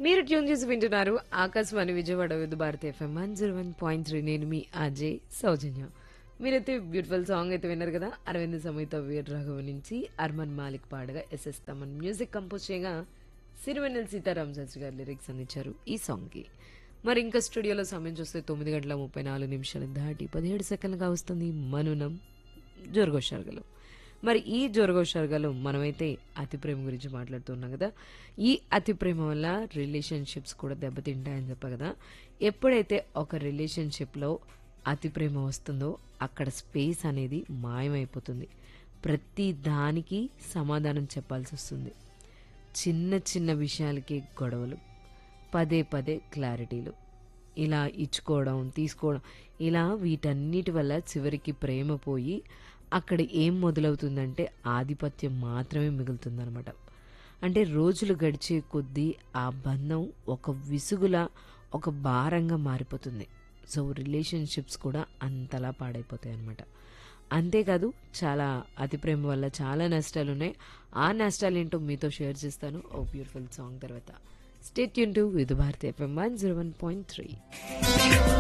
మీరు ట్యూన్ చేసి వింటున్నారు Akashvani Vijayawada Vividh Bharati FM one zero one point three నేను మీ అజయ్ సౌజన్య మీరైతే బ్యూటిఫుల్ సాంగ్ అయితే విన్నారు కదా అరవింద్ సమేత వీర్ రాఘవ నుంచి అర్మన్ మాలిక్ పాడగా ఎస్ఎస్ తమన్ మ్యూజిక్ కంపోజ్ చేయగా సిరివెన్నెల సీతారాం శాస్త్రి గారు లిరిక్స్ అందించారు ఈ సాంగ్కి మరి ఇంకా స్టూడియోలో సమయం చూస్తే తొమ్మిది గంటల ముప్పై నాలుగు నిమిషాలు దాటి పదిహేడు సెకండ్లుగా వస్తుంది మనునం జోరుగోషార్గలు మరి ఈ జోరుగోషార్గలు మనమైతే అతి ప్రేమ గురించి మాట్లాడుతున్నాం కదా ఈ అతి ప్రేమ వల్ల రిలేషన్షిప్స్ కూడా దెబ్బతింటాయని చెప్పా కదా ఎప్పుడైతే ఒక రిలేషన్షిప్లో అతి ప్రేమ వస్తుందో అక్కడ స్పేస్ అనేది మాయమైపోతుంది ప్రతి దానికి సమాధానం చెప్పాల్సి వస్తుంది చిన్న చిన్న విషయాలకి గొడవలు పదే పదే క్లారిటీలు ఇలా ఇచ్చుకోవడం తీసుకోవడం ఇలా వీటన్నిటి వల్ల చివరికి ప్రేమ పోయి అక్కడ ఏం మొదలవుతుందంటే ఆధిపత్యం మాత్రమే మిగులుతుందనమాట అంటే రోజులు గడిచే కొద్దీ ఆ బంధం ఒక విసుగులా ఒక భారంగా మారిపోతుంది సో రిలేషన్షిప్స్ కూడా అంతలా పాడైపోతాయి అనమాట అంతేకాదు చాలా అతి ప్రేమ వల్ల చాలా నష్టాలు ఉన్నాయి ఆ నష్టాలు ఏంటో మీతో షేర్ చేస్తాను ఓ బ్యూటిఫుల్ సాంగ్ తర్వాత స్టేట్ యూన్ to Vividh Bharati FM one zero one point three